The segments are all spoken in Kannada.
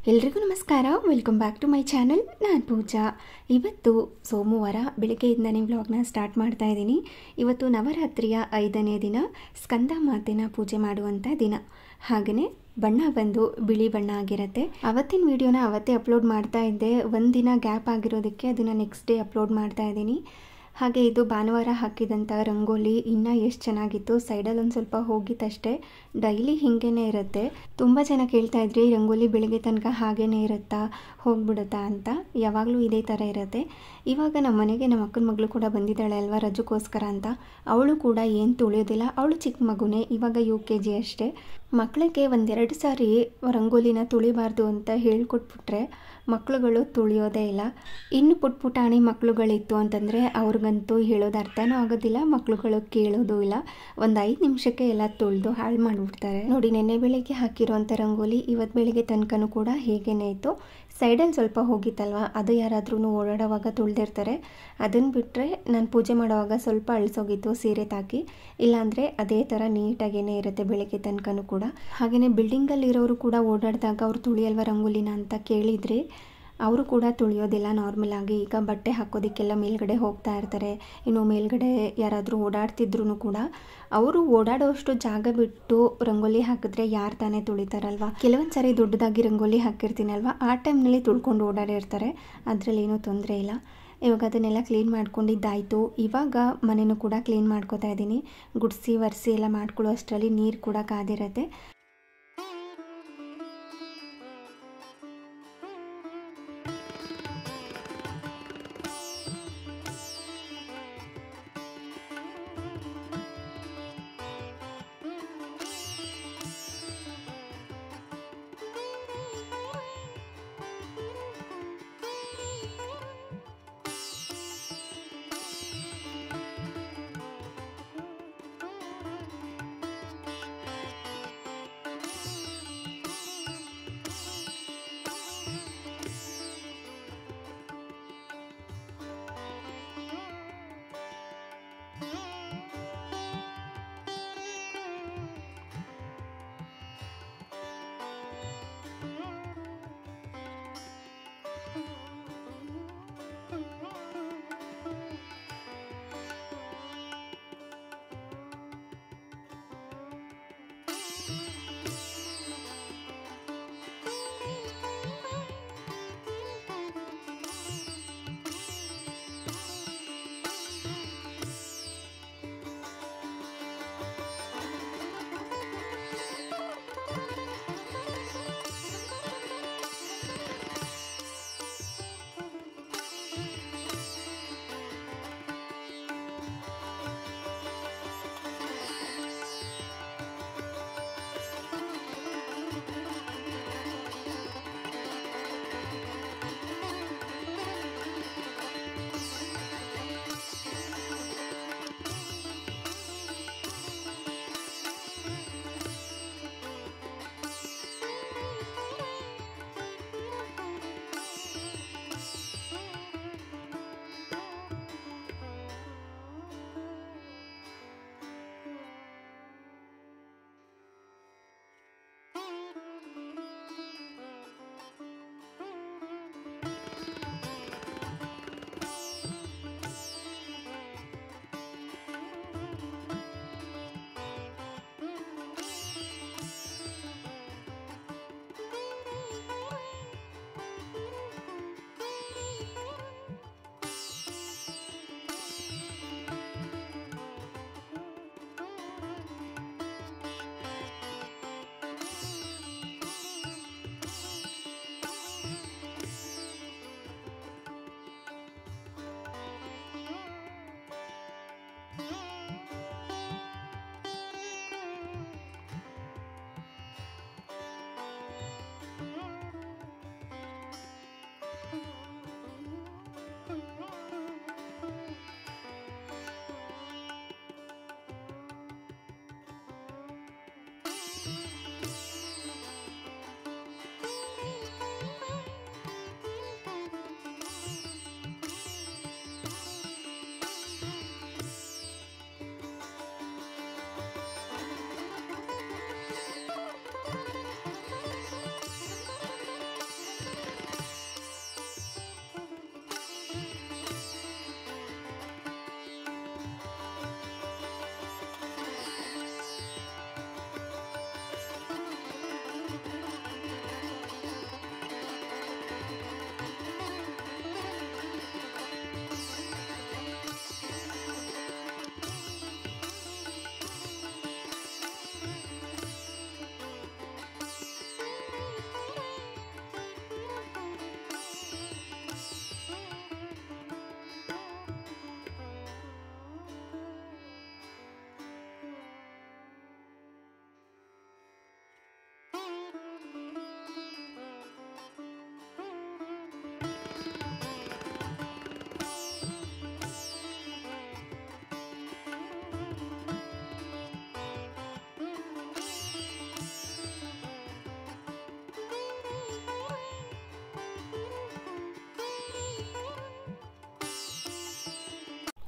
ಎಲ್ರಿಗೂ ನಮಸ್ಕಾರ welcome back to my channel ನಾನು ಪೂಜಾ ಇವತ್ತು ಸೋಮವಾರ ಬೆಳಗ್ಗೆಯಿಂದನೇ ವ್ಲಾಗ್ನ ಸ್ಟಾರ್ಟ್ ಮಾಡ್ತಾ ಇದ್ದೀನಿ ಇವತ್ತು ನವರಾತ್ರಿಯ ಐದನೇ ದಿನ ಸ್ಕಂದ ಮಾತೆನ ಪೂಜೆ ಮಾಡುವಂಥ ದಿನ ಹಾಗೆಯೇ ಬಣ್ಣ ಬಂದು ಬಿಳಿ ಬಣ್ಣ ಆಗಿರುತ್ತೆ ಅವತ್ತಿನ ವಿಡಿಯೋನ ಅವತ್ತೇ ಅಪ್ಲೋಡ್ ಮಾಡ್ತಾ ಇದ್ದೆ ಒಂದಿನ ಗ್ಯಾಪ್ ಆಗಿರೋದಕ್ಕೆ ಅದನ್ನು ನೆಕ್ಸ್ಟ್ ಡೇ ಅಪ್ಲೋಡ್ ಮಾಡ್ತಾ ಇದ್ದೀನಿ ಹಾಗೆ ಇದು ಭಾನುವಾರ ಹಾಕಿದಂಥ ರಂಗೋಲಿ ಇನ್ನೂ ಎಷ್ಟು ಚೆನ್ನಾಗಿತ್ತು ಸೈಡಲ್ಲಿ ಒಂದು ಸ್ವಲ್ಪ ಹೋಗಿತ್ತಷ್ಟೇ ಡೈಲಿ ಹಿಂಗೇನೆ ಇರುತ್ತೆ ತುಂಬ ಜನ ಕೇಳ್ತಾ ಇದ್ರಿ ರಂಗೋಲಿ ಬೆಳಗ್ಗೆ ತನಕ ಹಾಗೇನೆ ಇರುತ್ತಾ ಹೋಗ್ಬಿಡುತ್ತಾ ಅಂತ ಯಾವಾಗಲೂ ಇದೇ ಥರ ಇರುತ್ತೆ ಇವಾಗ ನಮ್ಮ ಮನೆಗೆ ನಮ್ಮ ಅಕ್ಕನ ಮಗಳು ಕೂಡ ಬಂದಿದ್ದಾಳೆ ಅಲ್ವಾ ರಜಕ್ಕೋಸ್ಕರ ಅಂತ ಅವಳು ಕೂಡ ಏನು ತುಳಿಯೋದಿಲ್ಲ ಅವಳು ಚಿಕ್ಕ ಮಗುನೇ ಇವಾಗ ಯು ಕೆ ಜಿ ಅಷ್ಟೇ ಮಕ್ಕಳಿಗೆ ಒಂದೆರಡು ಸಾರಿ ರಂಗೋಲಿನ ತುಳಿಬಾರ್ದು ಅಂತ ಹೇಳ್ಕೊಟ್ಬಿಟ್ರೆ ಮಕ್ಕಳುಗಳು ತುಳಿಯೋದೇ ಇಲ್ಲ ಇನ್ನು ಪುಟ್ ಪುಟಾಣಿ ಮಕ್ಕಳುಗಳಿತ್ತು ಅಂತಂದರೆ ಅವ್ರಿಗಂತೂ ಹೇಳೋದು ಅರ್ಥನೂ ಆಗೋದಿಲ್ಲ ಮಕ್ಕಳುಗಳು ಕೇಳೋದು ಇಲ್ಲ ಒಂದು ಐದು ನಿಮಿಷಕ್ಕೆ ಎಲ್ಲ ತುಳಿದು ಹಾಳು ಮಾಡಿಬಿಡ್ತಾರೆ ನೋಡಿ ನೆನ್ನೆ ಬೆಳಿಗ್ಗೆ ಹಾಕಿರೋಂಥ ರಂಗೋಲಿ ಇವತ್ತು ಬೆಳಿಗ್ಗೆ ತನಕನೂ ಕೂಡ ಹೇಗೇನೆ ಇತ್ತು ಸೈಡಲ್ಲಿ ಸ್ವಲ್ಪ ಹೋಗಿತ್ತಲ್ವ ಅದು ಯಾರಾದ್ರೂ ಓಡಾಡುವಾಗ ತುಳಿದಿರ್ತಾರೆ ಅದನ್ನು ಬಿಟ್ಟರೆ ನಾನು ಪೂಜೆ ಮಾಡುವಾಗ ಸ್ವಲ್ಪ ಅಳಿಸೋಗಿತ್ತು ಸೀರೆ ತಾಕಿ ಇಲ್ಲಾಂದರೆ ಅದೇ ಥರ ನೀಟಾಗೇನೆ ಇರುತ್ತೆ ಬೆಳಗ್ಗೆ ತನಕನೂ ಕೂಡ ಹಾಗೆಯೇ ಬಿಲ್ಡಿಂಗಲ್ಲಿರೋರು ಕೂಡ ಓಡಾಡಿದಾಗ ಅವ್ರು ತುಳಿಯಲ್ವ ರಂಗೋಲಿನ ಅಂತ ಕೇಳಿದರೆ ಅವರು ಕೂಡ ತುಳಿಯೋದಿಲ್ಲ ನಾರ್ಮಲ್ ಆಗಿ ಈಗ ಬಟ್ಟೆ ಹಾಕೋದಕ್ಕೆಲ್ಲ ಮೇಲ್ಗಡೆ ಹೋಗ್ತಾ ಇರ್ತಾರೆ ಇನ್ನು ಮೇಲ್ಗಡೆ ಯಾರಾದರೂ ಓಡಾಡ್ತಿದ್ರು ಕೂಡ ಅವರು ಓಡಾಡೋಷ್ಟು ಜಾಗ ಬಿಟ್ಟು ರಂಗೋಲಿ ಹಾಕಿದ್ರೆ ಯಾರು ತಾನೇ ತುಳಿತಾರಲ್ವ ಕೆಲವೊಂದು ಸಾರಿ ದೊಡ್ಡದಾಗಿ ರಂಗೋಲಿ ಹಾಕಿರ್ತೀನಲ್ವ ಆ ಟೈಮ್ನಲ್ಲಿ ತುಳ್ಕೊಂಡು ಓಡಾಡಿರ್ತಾರೆ ಅದರಲ್ಲಿ ಏನೂ ತೊಂದರೆ ಇಲ್ಲ ಇವಾಗ ಅದನ್ನೆಲ್ಲ ಕ್ಲೀನ್ ಮಾಡ್ಕೊಂಡಿದ್ದಾಯಿತು ಇವಾಗ ಮನೆಯೂ ಕೂಡ ಕ್ಲೀನ್ ಮಾಡ್ಕೋತಾ ಇದ್ದೀನಿ ಗುಡಿಸಿ ಒರೆಸಿ ಎಲ್ಲ ಮಾಡ್ಕೊಳ್ಳೋ ಅಷ್ಟರಲ್ಲಿ ನೀರು ಕೂಡ ಕಾದಿರುತ್ತೆ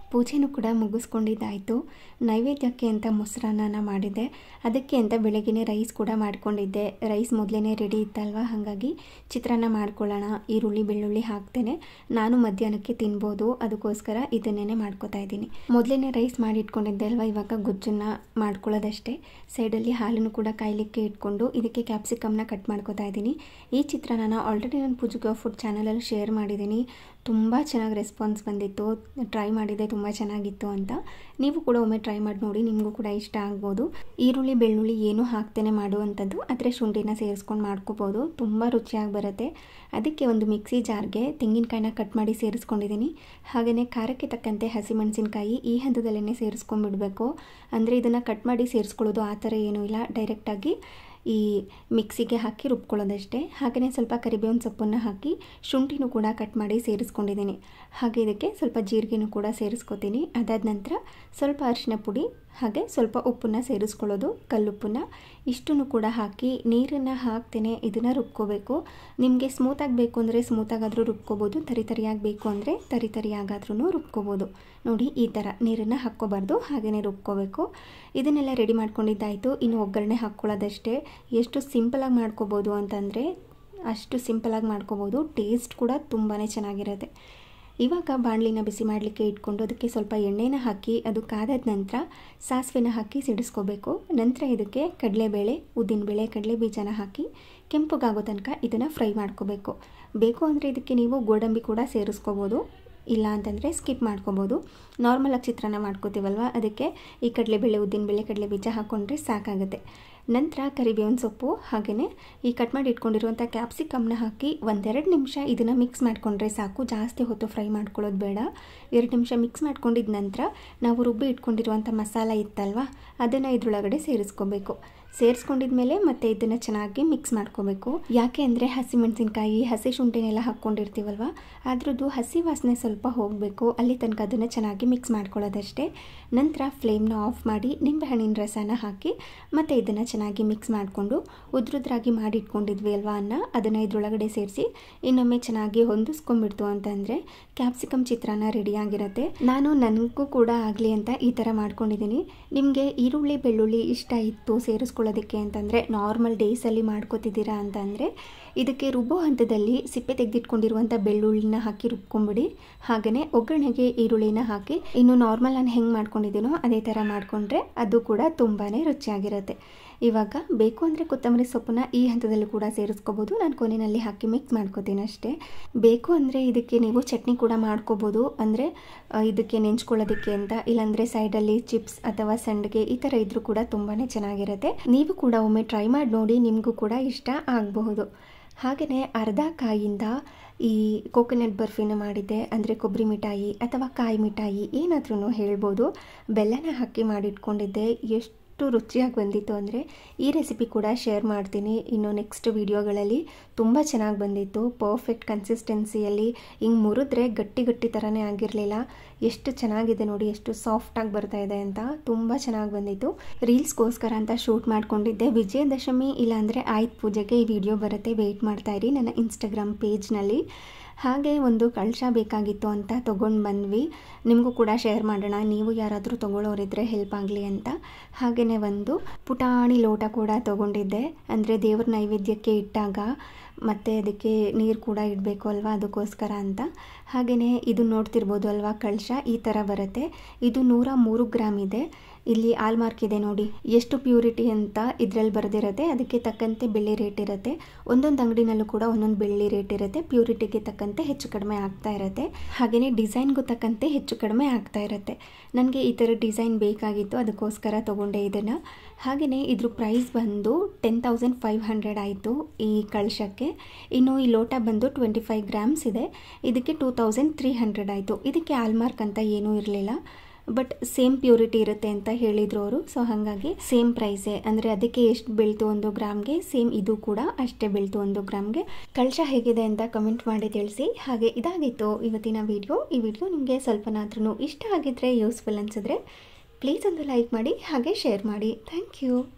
ಪೂಜೆನೂ ಕೂಡ ಮುಗಿಸ್ಕೊಂಡಿದ್ದಾಯಿತು ನೈವೇದ್ಯಕ್ಕೆ ಅಂತ ಮೊಸರನ್ನ ಮಾಡಿದ್ದೆ ಅದಕ್ಕೆ ಅಂತ ಬೆಳಗ್ಗೆ ರೈಸ್ ಕೂಡ ಮಾಡ್ಕೊಂಡಿದ್ದೆ ರೈಸ್ ಮೊದಲೇ ರೆಡಿ ಇತ್ತಲ್ವ ಹಾಗಾಗಿ ಚಿತ್ರಾನ್ನ ಮಾಡ್ಕೊಳ್ಳೋಣ ಈರುಳ್ಳಿ ಬೆಳ್ಳುಳ್ಳಿ ಹಾಕ್ತೇನೆ ನಾನು ಮಧ್ಯಾಹ್ನಕ್ಕೆ ತಿನ್ಬೋದು ಅದಕ್ಕೋಸ್ಕರ ಇದನ್ನೇ ಮಾಡ್ಕೋತಾ ಇದ್ದೀನಿ ಮೊದಲೇ ರೈಸ್ ಮಾಡಿ ಇಟ್ಕೊಂಡಿದ್ದೆ ಅಲ್ವಾ ಇವಾಗ ಗೊಜ್ಜನ್ನು ಮಾಡ್ಕೊಳ್ಳೋದಷ್ಟೇ ಸೈಡಲ್ಲಿ ಹಾಲನ್ನು ಕೂಡ ಕಾಯಲಿಕ್ಕೆ ಇಟ್ಕೊಂಡು ಇದಕ್ಕೆ ಕ್ಯಾಪ್ಸಿಕಮ್ನ ಕಟ್ ಮಾಡ್ಕೋತಾ ಇದ್ದೀನಿ ಈ ಚಿತ್ರಾನ್ನ ಆಲ್ರೆಡಿ ನಾನು ಪೂಜೆಗೆ ಫುಡ್ ಚಾನಲಲ್ಲಿ ಶೇರ್ ಮಾಡಿದ್ದೀನಿ ತುಂಬ ಚೆನ್ನಾಗಿ ರೆಸ್ಪಾನ್ಸ್ ಬಂದಿತ್ತು ಟ್ರೈ ಮಾಡಿದೆ ತುಂಬ ಚೆನ್ನಾಗಿತ್ತು ಅಂತ ನೀವು ಕೂಡ ಒಮ್ಮೆ ಟ್ರೈ ಮಾಡಿ ನೋಡಿ ನಿಮಗೂ ಕೂಡ ಇಷ್ಟ ಆಗ್ಬೋದು ಈರುಳ್ಳಿ ಬೆಳ್ಳುಳ್ಳಿ ಏನು ಹಾಕ್ತೇನೆ ಮಾಡುವಂಥದ್ದು ಆದರೆ ಶುಂಠಿನ ಸೇರಿಸ್ಕೊಂಡು ಮಾಡ್ಕೋಬೋದು ತುಂಬ ರುಚಿಯಾಗಿ ಬರುತ್ತೆ ಅದಕ್ಕೆ ಒಂದು ಮಿಕ್ಸಿ ಜಾರ್ಗೆ ತೆಂಗಿನಕಾಯಿನ ಕಟ್ ಮಾಡಿ ಸೇರಿಸ್ಕೊಂಡಿದ್ದೀನಿ ಹಾಗೆಯೇ ಖಾರಕ್ಕೆ ತಕ್ಕಂತೆ ಹಸಿಮೆಣಸಿನ್ಕಾಯಿ ಈ ಹಂತದಲ್ಲೇ ಸೇರಿಸ್ಕೊಂಡ್ಬಿಡ್ಬೇಕು ಅಂದರೆ ಇದನ್ನು ಕಟ್ ಮಾಡಿ ಸೇರಿಸ್ಕೊಳ್ಳೋದು ಆ ಥರ ಏನೂ ಇಲ್ಲ ಡೈರೆಕ್ಟಾಗಿ ಈ ಮಿಕ್ಸಿಗೆ ಹಾಕಿ ರುಬ್ಕೊಳ್ಳೋದಷ್ಟೇ ಹಾಗೆಯೇ ಸ್ವಲ್ಪ ಕರಿಬೇವಿನ ಸೊಪ್ಪನ್ನು ಹಾಕಿ ಶುಂಠಿನೂ ಕೂಡ ಕಟ್ ಮಾಡಿ ಸೇರಿಸ್ಕೊಂಡಿದ್ದೀನಿ ಹಾಗೆ ಇದಕ್ಕೆ ಸ್ವಲ್ಪ ಜೀರಿಗೆನೂ ಕೂಡ ಸೇರಿಸ್ಕೊತೀನಿ ಅದಾದ ನಂತರ ಸ್ವಲ್ಪ ಅರಿಶಿನ ಪುಡಿ ಹಾಗೆ ಸ್ವಲ್ಪ ಉಪ್ಪನ್ನು ಸೇರಿಸ್ಕೊಳ್ಳೋದು ಕಲ್ಲುಪ್ಪನ್ನು ಇಷ್ಟನ್ನು ಕೂಡ ಹಾಕಿ ನೀರನ್ನು ಹಾಕ್ತೇನೆ ಇದನ್ನು ರುಬ್ಕೋಬೇಕು ನಿಮಗೆ ಸ್ಮೂತಾಗಿ ಬೇಕು ಅಂದರೆ ಸ್ಮೂತಾಗಾದರೂ ರುಬ್ಕೋಬೋದು ತರಿ ತರಿಯಾಗಿ ಬೇಕು ಅಂದರೆ ತರಿ ತರಿಯಾಗಾದ್ರೂ ರುಬ್ಕೋಬೋದು ನೋಡಿ ಈ ಥರ ನೀರನ್ನು ಹಾಕ್ಕೋಬಾರ್ದು ಹಾಗೆಯೇ ರುಬ್ಕೋಬೇಕು ಇದನ್ನೆಲ್ಲ ರೆಡಿ ಮಾಡ್ಕೊಂಡಿದ್ದಾಯಿತು ಇನ್ನು ಒಗ್ಗರಣೆ ಹಾಕ್ಕೊಳ್ಳೋದಷ್ಟೇ ಎಷ್ಟು ಸಿಂಪಲಾಗಿ ಮಾಡ್ಕೋಬೋದು ಅಂತಂದರೆ ಅಷ್ಟು ಸಿಂಪಲಾಗಿ ಮಾಡ್ಕೋಬೋದು ಟೇಸ್ಟ್ ಕೂಡ ತುಂಬಾ ಚೆನ್ನಾಗಿರುತ್ತೆ ಇವಾಗ ಬಾಣಲಿನ ಬಿಸಿ ಮಾಡಲಿಕ್ಕೆ ಇಟ್ಕೊಂಡು ಅದಕ್ಕೆ ಸ್ವಲ್ಪ ಎಣ್ಣೆನ ಹಾಕಿ ಅದು ಕಾದಾದ ನಂತರ ಸಾಸಿವೆನ ಹಾಕಿ ಸಿಡಿಸ್ಕೋಬೇಕು ನಂತರ ಇದಕ್ಕೆ ಕಡಲೆಬೇಳೆ ಉದ್ದಿನಬೇಳೆ ಕಡಲೆ ಬೀಜನ ಹಾಕಿ ಕೆಂಪಗಾಗೋ ತನಕ ಇದನ್ನು ಫ್ರೈ ಮಾಡ್ಕೋಬೇಕು ಬೇಕು ಅಂದರೆ ಇದಕ್ಕೆ ನೀವು ಗೋಡಂಬಿ ಕೂಡ ಸೇರಿಸ್ಕೋಬೋದು ಇಲ್ಲ ಅಂತಂದರೆ ಸ್ಕಿಪ್ ಮಾಡ್ಕೋಬೋದು ನಾರ್ಮಲಾಗಿ ಚಿತ್ರಾನ್ನ ಮಾಡ್ಕೋತೀವಲ್ವ ಅದಕ್ಕೆ ಈ ಕಡಲೆಬೇಳೆ ಉದ್ದಿನಬೇಳೆ ಕಡಲೆ ಬೀಜ ಹಾಕ್ಕೊಂಡ್ರೆ ಸಾಕಾಗುತ್ತೆ ನಂತರ ಕರಿಬೇವಿನ ಸೊಪ್ಪು ಹಾಗೆಯೇ ಈ ಕಟ್ ಮಾಡಿ ಇಟ್ಕೊಂಡಿರುವಂಥ ಕ್ಯಾಪ್ಸಿಕಮ್ನ ಹಾಕಿ ಒಂದೆರಡು ನಿಮಿಷ ಇದನ್ನು ಮಿಕ್ಸ್ ಮಾಡಿಕೊಂಡ್ರೆ ಸಾಕು ಜಾಸ್ತಿ ಹೊತ್ತು ಫ್ರೈ ಮಾಡ್ಕೊಳ್ಳೋದು ಬೇಡ ಎರಡು ನಿಮಿಷ ಮಿಕ್ಸ್ ಮಾಡ್ಕೊಂಡಿದ ನಂತರ ನಾವು ರುಬ್ಬಿ ಇಟ್ಕೊಂಡಿರುವಂಥ ಮಸಾಲ ಇತ್ತಲ್ವ ಅದನ್ನು ಇದ್ರೊಳಗಡೆ ಸೇರಿಸ್ಕೋಬೇಕು ಸೇರಿಸ್ಕೊಂಡಿದ ಮೇಲೆ ಮತ್ತೆ ಇದನ್ನು ಚೆನ್ನಾಗಿ ಮಿಕ್ಸ್ ಮಾಡ್ಕೋಬೇಕು ಯಾಕೆ ಅಂದರೆ ಹಸಿಮೆಣಸಿನ್ಕಾಯಿ ಹಸಿ ಶುಂಠಿನೆಲ್ಲ ಹಾಕ್ಕೊಂಡಿರ್ತೀವಲ್ವ ಅದ್ರದ್ದು ಹಸಿ ವಾಸನೆ ಸ್ವಲ್ಪ ಹೋಗಬೇಕು ಅಲ್ಲಿ ತನಕ ಅದನ್ನು ಚೆನ್ನಾಗಿ ಮಿಕ್ಸ್ ಮಾಡ್ಕೊಳ್ಳೋದಷ್ಟೇ ನಂತರ ಫ್ಲೇಮ್ನ ಆಫ್ ಮಾಡಿ ನಿಂಬೆಹಣ್ಣಿನ ರಸನ ಹಾಕಿ ಮತ್ತು ಇದನ್ನು ಚೆನ್ನಾಗಿ ಮಿಕ್ಸ್ ಮಾಡಿಕೊಂಡು ಉದ್ರುದ್ರಾಗಿ ಮಾಡಿ ಇಟ್ಕೊಂಡಿದ್ವಿ ಅಲ್ವಾ ಅನ್ನ ಅದನ್ನು ಇದ್ರೊಳಗಡೆ ಸೇರಿಸಿ ಇನ್ನೊಮ್ಮೆ ಚೆನ್ನಾಗಿ ಹೊಂದಿಸ್ಕೊಂಡ್ಬಿಡ್ತು ಅಂತಂದರೆ ಕ್ಯಾಪ್ಸಿಕಮ್ ಚಿತ್ರಾನ್ನ ರೆಡಿಯಾಗಿರುತ್ತೆ ನಾನು ನನಗೂ ಕೂಡ ಆಗಲಿ ಅಂತ ಈ ಥರ ಮಾಡ್ಕೊಂಡಿದ್ದೀನಿ ನಿಮಗೆ ಈರುಳ್ಳಿ ಬೆಳ್ಳುಳ್ಳಿ ಇಷ್ಟ ಇತ್ತು ಸೇರಿಸ್ಕೊಳ್ಳೋದಕ್ಕೆ ಅಂತಂದರೆ ನಾರ್ಮಲ್ ಡೇಸಲ್ಲಿ ಮಾಡ್ಕೋತಿದ್ದೀರಾ ಅಂತಂದರೆ ಇದಕ್ಕೆ ರುಬ್ಬೋ ಹಂತದಲ್ಲಿ ಸಿಪ್ಪೆ ತೆಗೆದಿಟ್ಕೊಂಡಿರುವಂಥ ಬೆಳ್ಳುಳ್ಳಿನ ಹಾಕಿ ರುಬ್ಕೊಂಬಿಡಿ ಹಾಗೆಯೇ ಒಗ್ಗರಣೆಗೆ ಈರುಳ್ಳಿನ ಹಾಕಿ ಇನ್ನು ನಾರ್ಮಲ್ ನಾನು ಹೆಂಗೆ ಮಾಡ್ಕೊಂಡಿದ್ದೀನೋ ಅದೇ ಥರ ಮಾಡಿಕೊಂಡ್ರೆ ಅದು ಕೂಡ ತುಂಬಾ ರುಚಿಯಾಗಿರುತ್ತೆ ಇವಾಗ ಬೇಕು ಅಂದರೆ ಕೊತ್ತಂಬರಿ ಸೊಪ್ಪನ್ನ ಈ ಹಂತದಲ್ಲೂ ಕೂಡ ಸೇರಿಸ್ಕೋಬೋದು ನಾನು ಕೊನೆಯಲ್ಲಿ ಹಾಕಿ ಮಿಕ್ಸ್ ಮಾಡ್ಕೋತೀನಿ ಅಷ್ಟೇ ಬೇಕು ಅಂದರೆ ಇದಕ್ಕೆ ನೀವು ಚಟ್ನಿ ಕೂಡ ಮಾಡ್ಕೋಬೋದು ಅಂದರೆ ಇದಕ್ಕೆ ನೆಂಚ್ಕೊಳ್ಳೋದಕ್ಕೆ ಅಂತ ಇಲ್ಲಾಂದರೆ ಸೈಡಲ್ಲಿ ಚಿಪ್ಸ್ ಅಥವಾ ಸಂಡಿಗೆ ಈ ಥರ ಇದ್ರೂ ಕೂಡ ತುಂಬಾ ಚೆನ್ನಾಗಿರುತ್ತೆ ನೀವು ಕೂಡ ಒಮ್ಮೆ ಟ್ರೈ ಮಾಡಿ ನೋಡಿ ನಿಮಗೂ ಕೂಡ ಇಷ್ಟ ಆಗಬಹುದು ಹಾಗೆಯೇ ಅರ್ಧ ಕಾಯಿಂದ ಈ ಕೋಕೋನಟ್ ಬರ್ಫಿನ ಮಾಡಿದ್ದೆ ಅಂದರೆ ಕೊಬ್ಬರಿ ಮಿಠಾಯಿ ಅಥವಾ ಕಾಯಿ ಮಿಠಾಯಿ ಏನಾದ್ರೂ ಹೇಳ್ಬೋದು ಬೆಲ್ಲನ ಹಾಕಿ ಮಾಡಿಟ್ಕೊಂಡಿದ್ದೆ ಎಷ್ಟು ಎಷ್ಟು ರುಚಿಯಾಗಿ ಬಂದಿತ್ತು ಅಂದರೆ ಈ ರೆಸಿಪಿ ಕೂಡ ಶೇರ್ ಮಾಡ್ತೀನಿ ಇನ್ನು ನೆಕ್ಸ್ಟ್ ವೀಡಿಯೋಗಳಲ್ಲಿ ತುಂಬ ಚೆನ್ನಾಗಿ ಬಂದಿತ್ತು ಪರ್ಫೆಕ್ಟ್ ಕನ್ಸಿಸ್ಟೆನ್ಸಿಯಲ್ಲಿ ಹಿಂಗೆ ಮುರಿದ್ರೆ ಗಟ್ಟಿ ಗಟ್ಟಿ ಥರನೇ ಆಗಿರಲಿಲ್ಲ ಎಷ್ಟು ಚೆನ್ನಾಗಿದೆ ನೋಡಿ ಎಷ್ಟು ಸಾಫ್ಟಾಗಿ ಬರ್ತಾ ಇದೆ ಅಂತ ತುಂಬ ಚೆನ್ನಾಗಿ ಬಂದಿತ್ತು ರೀಲ್ಸ್ಗೋಸ್ಕರ ಅಂತ ಶೂಟ್ ಮಾಡ್ಕೊಂಡಿದ್ದೆ ವಿಜಯದಶಮಿ ಇಲ್ಲಾಂದರೆ ಆಯ್ತು ಪೂಜೆಗೆ ಈ ವಿಡಿಯೋ ಬರುತ್ತೆ ವೆಯ್ಟ್ ಮಾಡ್ತಾ ಇರಿ ನನ್ನ ಇನ್ಸ್ಟಾಗ್ರಾಮ್ ಪೇಜ್ನಲ್ಲಿ ಹಾಗೆ ಒಂದು ಕಳಶ ಬೇಕಾಗಿತ್ತು ಅಂತ ತೊಗೊಂಡು ಬಂದ್ವಿ ನಿಮಗೂ ಕೂಡ ಶೇರ್ ಮಾಡೋಣ ನೀವು ಯಾರಾದರೂ ತೊಗೊಳ್ಳೋರಿದ್ರೆ ಹೆಲ್ಪ್ ಆಗಲಿ ಅಂತ ಹಾಗೆಯೇ ಒಂದು ಪುಟಾಣಿ ಲೋಟ ಕೂಡ ತೊಗೊಂಡಿದ್ದೆ ಅಂದರೆ ದೇವ್ರ ನೈವೇದ್ಯಕ್ಕೆ ಇಟ್ಟಾಗ ಮತ್ತು ಅದಕ್ಕೆ ನೀರು ಕೂಡ ಇಡಬೇಕು ಅಲ್ವಾ ಅದಕ್ಕೋಸ್ಕರ ಅಂತ ಹಾಗೆಯೇ ಇದು ನೋಡ್ತಿರ್ಬೋದು ಅಲ್ವಾ ಕಳಶ ಈ ಥರ ಬರುತ್ತೆ ಇದು ನೂರ ಮೂರು ಗ್ರಾಮ್ ಇದೆ ಇಲ್ಲಿ ಆಲ್ ಮಾರ್ಕ್ ಇದೆ ನೋಡಿ ಎಷ್ಟು ಪ್ಯೂರಿಟಿ ಅಂತ ಇದರಲ್ಲಿ ಬರೆದಿರುತ್ತೆ ಅದಕ್ಕೆ ತಕ್ಕಂತೆ ಬೆಳ್ಳಿ ರೇಟ್ ಇರುತ್ತೆ ಒಂದೊಂದು ಅಂಗಡಿನಲ್ಲೂ ಕೂಡ ಒಂದೊಂದು ಬೆಳ್ಳಿ ರೇಟ್ ಇರುತ್ತೆ ಪ್ಯೂರಿಟಿಗೆ ತಕ್ಕಂತೆ ಹೆಚ್ಚು ಕಡಿಮೆ ಆಗ್ತಾ ಇರುತ್ತೆ ಹಾಗೆಯೇ ಡಿಸೈನ್ಗೂ ತಕ್ಕಂತೆ ಹೆಚ್ಚು ಕಡಿಮೆ ಆಗ್ತಾ ಇರುತ್ತೆ ನನಗೆ ಈ ಥರ ಡಿಸೈನ್ ಬೇಕಾಗಿತ್ತು ಅದಕ್ಕೋಸ್ಕರ ತೊಗೊಂಡೆ ಇದನ್ನು ಹಾಗೆಯೇ ಇದ್ರ ಪ್ರೈಸ್ ಬಂದು ಟೆನ್ ತೌಸಂಡ್ ಫೈವ್ ಹಂಡ್ರೆಡ್ ಆಯಿತು ಈ ಕಳಶಕ್ಕೆ ಇನ್ನು ಈ ಲೋಟ ಬಂದು ಟ್ವೆಂಟಿ ಫೈವ್ ಗ್ರಾಮ್ಸ್ ಇದೆ ಇದಕ್ಕೆ ಟೂ ತೌಸಂಡ್ ತ್ರೀ ಹಂಡ್ರೆಡ್ ಆಯಿತು ಇದಕ್ಕೆ ಆಲ್ಮಾರ್ಕ್ ಅಂತ ಏನೂ ಇರಲಿಲ್ಲ ಬಟ್ ಸೇಮ್ ಪ್ಯೂರಿಟಿ ಇರುತ್ತೆ ಅಂತ ಹೇಳಿದ್ರು ಅವರು ಸೊ ಹಾಗಾಗಿ ಸೇಮ್ ಪ್ರೈಸೇ ಅಂದರೆ ಅದಕ್ಕೆ ಎಷ್ಟು ಬೀಳ್ತು ಒಂದು ಗ್ರಾಮ್ಗೆ ಸೇಮ್ ಇದು ಕೂಡ ಅಷ್ಟೇ ಬೀಳ್ತು ಒಂದು ಗ್ರಾಮ್ಗೆ ಕಳಶ ಹೇಗಿದೆ ಅಂತ ಕಮೆಂಟ್ ಮಾಡಿ ತಿಳಿಸಿ ಹಾಗೆ ಇದಾಗಿತ್ತು ಇವತ್ತಿನ ವಿಡಿಯೋ ಈ ವಿಡಿಯೋ ನಿಮಗೆ ಸ್ವಲ್ಪನಾದ್ರೂ ಇಷ್ಟ ಆಗಿದ್ರೆ ಯೂಸ್ಫುಲ್ ಅನಿಸಿದ್ರೆ ಪ್ಲೀಸ್ ಒಂದು ಲೈಕ್ ಮಾಡಿ ಹಾಗೆ ಶೇರ್ ಮಾಡಿ ಥ್ಯಾಂಕ್ ಯು